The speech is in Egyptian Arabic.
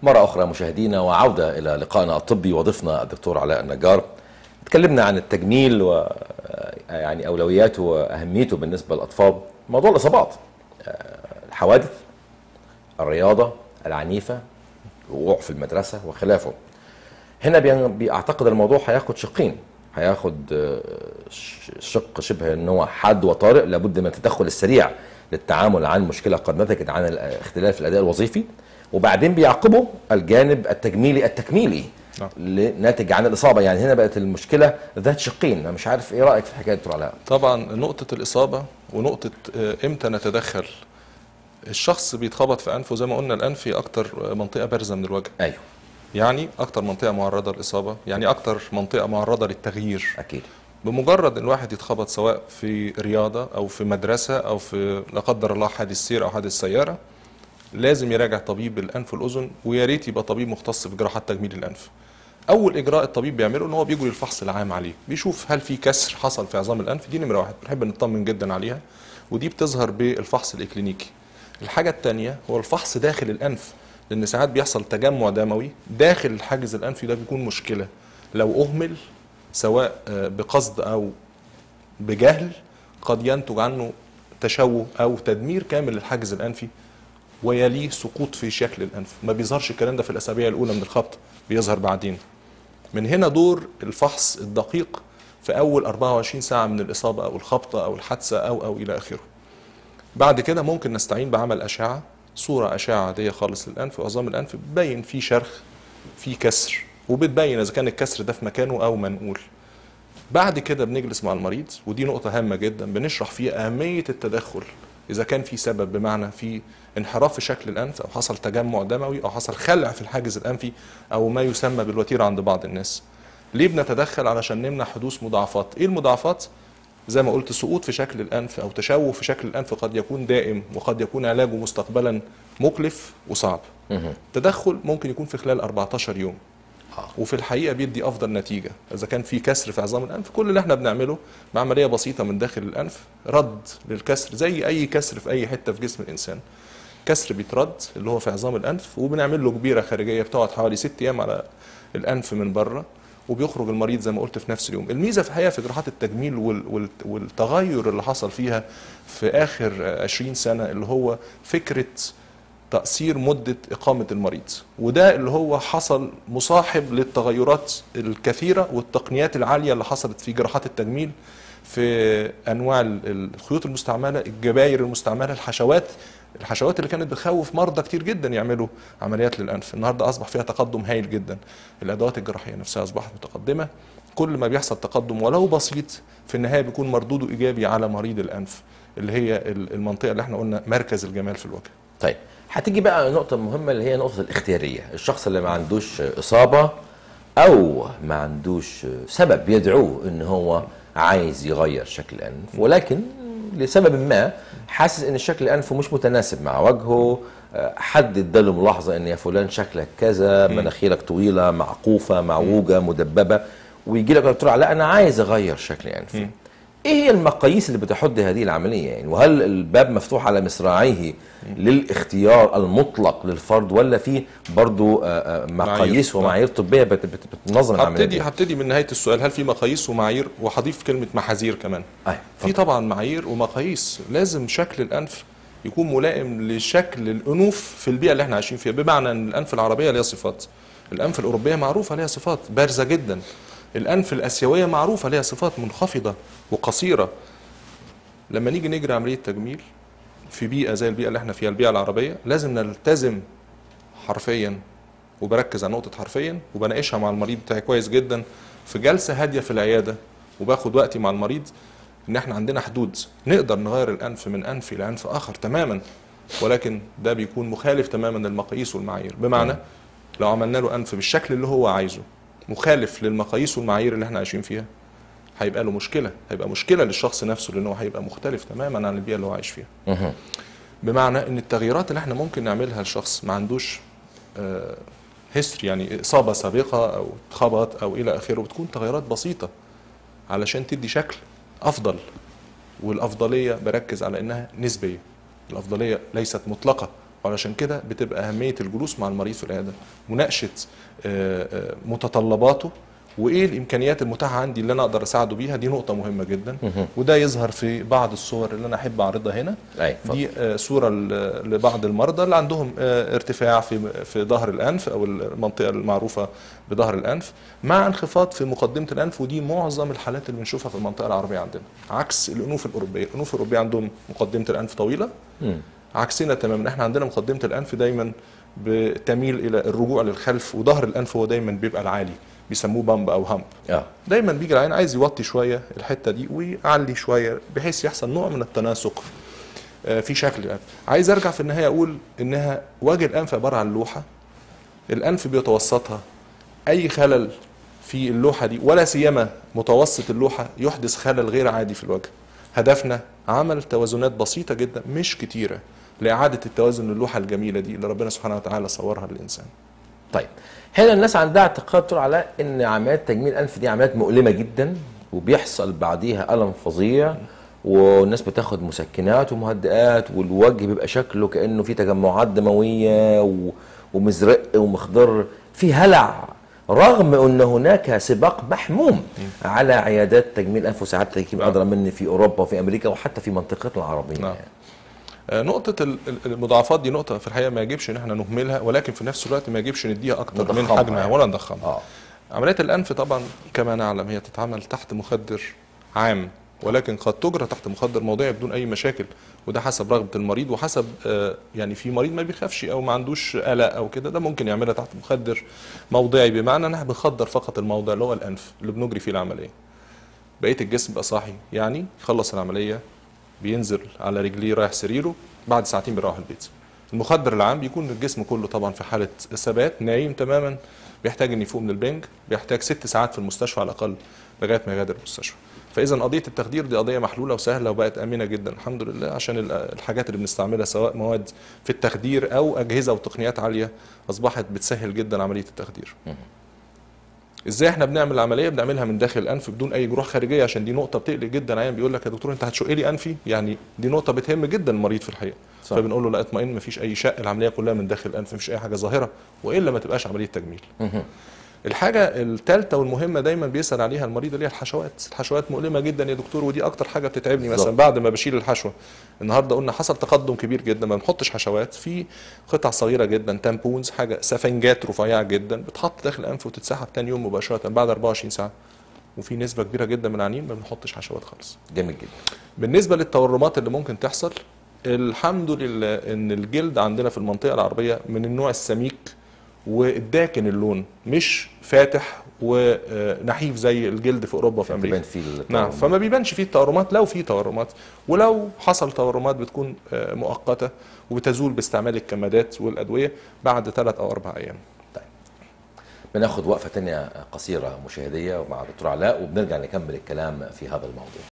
مرة أخرى مشاهدينا وعودة إلى لقائنا الطبي وضيفنا الدكتور علاء النجار تكلمنا عن التجميل و يعني أولوياته وأهميته بالنسبة للأطفال موضوع الإصابات الحوادث الرياضة العنيفة الوقوع في المدرسة وخلافه هنا بي- بيعتقد الموضوع هياخد شقين هياخد آه، ش- شق شبه ان هو حاد وطارئ لابد من التدخل السريع للتعامل عن مشكله قد نتجت عن الاختلاف في الاداء الوظيفي وبعدين بيعقبه الجانب التجميلي التكميلي نعم. اللي ناتج عن الاصابه يعني هنا بقت المشكله ذات شقين انا مش عارف ايه رايك في الحكايه دي دكتور علاء طبعا نقطة الإصابة ونقطة آه، إمتى نتدخل الشخص بيتخبط في أنفه زي ما قلنا الأنف هي أكتر منطقة بارزة من الوجه ايوه يعني أكتر منطقة معرضة للإصابة يعني أكتر منطقة معرضة للتغيير اكيد بمجرد ان الواحد يتخبط سواء في رياضه او في مدرسه او في لا قدر الله حادث سير او حادث سياره لازم يراجع طبيب الانف والاذن ويا ريت يبقى طبيب مختص في جراحات تجميل الانف. اول اجراء الطبيب بيعمله ان هو بيجري الفحص العام عليه، بيشوف هل في كسر حصل في عظام الانف دي نمره واحد بنحب نطمن جدا عليها ودي بتظهر بالفحص الاكلينيكي. الحاجه الثانيه هو الفحص داخل الانف لان ساعات بيحصل تجمع دموي داخل الحاجز الانفي ده بيكون مشكله لو اهمل سواء آه، بقصد او بجهل قد ينتج عنه تشوه او تدمير كامل للحاجز الانفي ويليه سقوط في شكل الانف ما بيظهرش الكلام ده في الاسابيع الاولى من الخبط بيظهر بعدين من هنا دور الفحص الدقيق في اول 24 ساعه من الاصابه او الخبطه او الحادثه او او الى اخره بعد كده ممكن نستعين بعمل اشعه صوره اشعه عاديه خالص للانف وعظام الانف بتبين فيه شرخ فيه كسر وبتبين اذا كان الكسر ده في مكانه او منقول بعد كده بنجلس مع المريض ودي نقطة هامة جدا بنشرح فيها أهمية التدخل إذا كان في سبب بمعنى في انحراف في شكل الأنف أو حصل تجمع دموي أو حصل خلع في الحاجز الأنفي أو ما يسمى بالوتيرة عند بعض الناس. ليه بنتدخل علشان نمنع حدوث مضاعفات؟ إيه المضاعفات؟ زي ما قلت سقوط في شكل الأنف أو تشوه في شكل الأنف قد يكون دائم وقد يكون علاجه مستقبلا مكلف وصعب. تدخل ممكن يكون في خلال 14 يوم. وفي الحقيقه بيدي افضل نتيجه اذا كان في كسر في عظام الانف كل اللي احنا بنعمله بعمليه بسيطه من داخل الانف رد للكسر زي اي كسر في اي حته في جسم الانسان كسر بيترد اللي هو في عظام الانف وبنعمل له كبيره خارجيه بتقعد حوالي ست ايام على الانف من بره وبيخرج المريض زي ما قلت في نفس اليوم الميزه في الحقيقه في جراحات التجميل وال- وال- والتغير اللي حصل فيها في اخر 20 سنه اللي هو فكره تقصير مدة إقامة المريض وده اللي هو حصل مصاحب للتغيرات الكثيرة والتقنيات العالية اللي حصلت في جراحات التجميل في أنواع ال- الخيوط المستعملة الجباير المستعملة الحشوات الحشوات اللي كانت بتخوف مرضى كتير جدا يعملوا عمليات للأنف النهاردة أصبح فيها تقدم هائل جدا الأدوات الجراحية نفسها أصبحت متقدمة كل ما بيحصل تقدم ولو بسيط في النهاية بيكون مردوده إيجابي على مريض الأنف اللي هي ال- المنطقة اللي احنا قلنا مركز الجمال في الوجه طيب هتيجي بقى نقطة مهمة اللي هي نقطة الاختيارية الشخص اللي ما عندوش إصابة أو ما عندوش سبب يدعوه إن هو عايز يغير شكل الأنف ولكن لسبب ما حاسس إن شكل الأنف مش متناسب مع وجهه آه، حد اداله ملاحظة إن يا فلان شكلك كذا مناخيرك طويلة معقوفة معوجة مدببة ويجي لك دكتور علاء أنا عايز أغير شكل أنفي ايه هي المقاييس اللي بتحد هذه العمليه يعني وهل الباب مفتوح على مصراعيه للاختيار المطلق للفرد ولا في برضو آه، آه، مقاييس معايير. ومعايير طبيه بت- بت- بتنظم العمليه هبتدي دي هبتدي من نهايه السؤال هل في مقاييس ومعايير وهضيف كلمه محاذير كمان أيوة، في اتفضل. طبعا معايير ومقاييس لازم شكل الانف يكون ملائم لشكل الانوف في البيئه اللي احنا عايشين فيها بمعنى ان الانف العربيه ليها صفات الانف الاوروبيه معروفه ليها صفات بارزه جدا الانف الاسيويه معروفه ليها صفات منخفضه وقصيره لما نيجي نجري عمليه تجميل في بيئه زي البيئه اللي احنا فيها البيئه العربيه لازم نلتزم حرفيا وبركز على نقطه حرفيا وبناقشها مع المريض بتاعي كويس جدا في جلسه هاديه في العياده وباخد وقتي مع المريض ان احنا عندنا حدود نقدر نغير الانف من انف الى انف اخر تماما ولكن ده بيكون مخالف تماما للمقاييس والمعايير بمعنى لو عملنا له انف بالشكل اللي هو عايزه مخالف للمقاييس والمعايير اللي احنا عايشين فيها هيبقى له مشكله هيبقى مشكله للشخص نفسه لانه هيبقى مختلف تماما عن البيئه اللي هو عايش فيها مهم. بمعنى ان التغييرات اللي احنا ممكن نعملها لشخص ما عندوش هيستوري يعني اصابه سابقه او اتخبط او الى اخره بتكون تغيرات بسيطه علشان تدي شكل افضل والافضليه بركز على انها نسبيه الافضليه ليست مطلقه وعلشان كده بتبقى اهميه الجلوس مع المريض في العياده مناقشه آه، آه، متطلباته وايه الامكانيات المتاحه عندي اللي انا اقدر اساعده بيها دي نقطه مهمه جدا وده يظهر في بعض الصور اللي انا احب اعرضها هنا أي، اتفضل. دي آه، صوره ل- لبعض المرضى اللي عندهم آه، ارتفاع في في ظهر الانف او المنطقه المعروفه بظهر الانف مع انخفاض في مقدمه الانف ودي معظم الحالات اللي بنشوفها في المنطقه العربيه عندنا عكس الانوف الاوروبيه الانوف الاوروبيه عندهم مقدمه الانف طويله عكسنا تماما احنا عندنا مقدمه الانف دايما بتميل الى الرجوع للخلف وظهر الانف هو دايما بيبقى العالي بيسموه بامب او همب اه دايما بيجي العين عايز يوطي شويه الحته دي ويعلي شويه بحيث يحصل نوع من التناسق آه، في شكل الانف عايز ارجع في النهايه اقول انها وجه الانف عباره عن لوحه الانف بيتوسطها اي خلل في اللوحه دي ولا سيما متوسط اللوحه يحدث خلل غير عادي في الوجه هدفنا عمل توازنات بسيطه جدا مش كتيره لاعاده التوازن اللوحه الجميله دي اللي ربنا سبحانه وتعالى صورها للانسان طيب هنا الناس عندها اعتقاد طول على ان عمليات تجميل الانف دي عمليات مؤلمه جدا وبيحصل بعديها الم فظيع والناس بتاخد مسكنات ومهدئات والوجه بيبقى شكله كانه في تجمعات دمويه و- ومزرق ومخضر في هلع رغم ان هناك سباق محموم على عيادات تجميل الانف وساعات تجميل نعم. ادرى مني في اوروبا وفي امريكا وحتى في منطقتنا العربيه نعم. آه، نقطة ال- ال- المضاعفات دي نقطة في الحقيقة ما يجبش ان احنا نهملها ولكن في نفس الوقت ما يجبش نديها اكتر من نضخمها حجمها يعني. ولا نضخمها. اه عمليات الانف طبعا كما نعلم هي تتعمل تحت مخدر عام ولكن قد تجرى تحت مخدر موضعي بدون اي مشاكل وده حسب رغبة المريض وحسب آه، يعني في مريض ما بيخافش او ما عندوش قلق او كده ده ممكن يعملها تحت مخدر موضعي بمعنى ان احنا بنخدر فقط الموضع اللي هو الانف اللي بنجري فيه العملية. بقيه الجسم بقى صاحي يعني يخلص العمليه بينزل على رجليه رايح سريره بعد ساعتين بيروح البيت المخدر العام بيكون الجسم كله طبعا في حاله ثبات نايم تماما بيحتاج ان يفوق من البنج بيحتاج ست ساعات في المستشفى على الاقل لغايه ما يغادر المستشفى فاذا قضيه التخدير دي قضيه محلوله وسهله وبقت امنه جدا الحمد لله عشان ال- الحاجات اللي بنستعملها سواء مواد في التخدير او اجهزه وتقنيات عاليه اصبحت بتسهل جدا عمليه التخدير ازاي احنا بنعمل العمليه بنعملها من داخل الانف بدون اي جروح خارجيه عشان دي نقطه بتقلق جدا عيان بيقول لك يا دكتور انت هتشق لي انفي يعني دي نقطه بتهم جدا المريض في الحقيقه صح. فبنقول له لا اطمئن مفيش اي شق العمليه كلها من داخل الانف مفيش اي حاجه ظاهره والا ما تبقاش عمليه تجميل الحاجه الثالثه والمهمه دايما بيسال عليها المريض اللي هي الحشوات الحشوات مؤلمه جدا يا دكتور ودي اكتر حاجه بتتعبني مثلا بالظبط. بعد ما بشيل الحشوه النهارده قلنا حصل تقدم كبير جدا ما بنحطش حشوات في قطع صغيره جدا تامبونز حاجه سفنجات رفيعه جدا بتحط داخل الانف وتتسحب تاني يوم مباشره بعد 24 ساعه وفي نسبه كبيره جدا من العيانين ما بنحطش حشوات خالص جميل جدا بالنسبه للتورمات اللي ممكن تحصل الحمد لله ان الجلد عندنا في المنطقه العربيه من النوع السميك والداكن اللون مش فاتح ونحيف زي الجلد في اوروبا وفي امريكا بيبان فيه التورم. نعم فما بيبانش فيه التورمات لو في تورمات ولو حصل تورمات بتكون آه، مؤقته وبتزول باستعمال الكمادات والادويه بعد ثلاث او اربع ايام بناخد وقفه تانية قصيره مشاهديه مع دكتور علاء وبنرجع نكمل الكلام في هذا الموضوع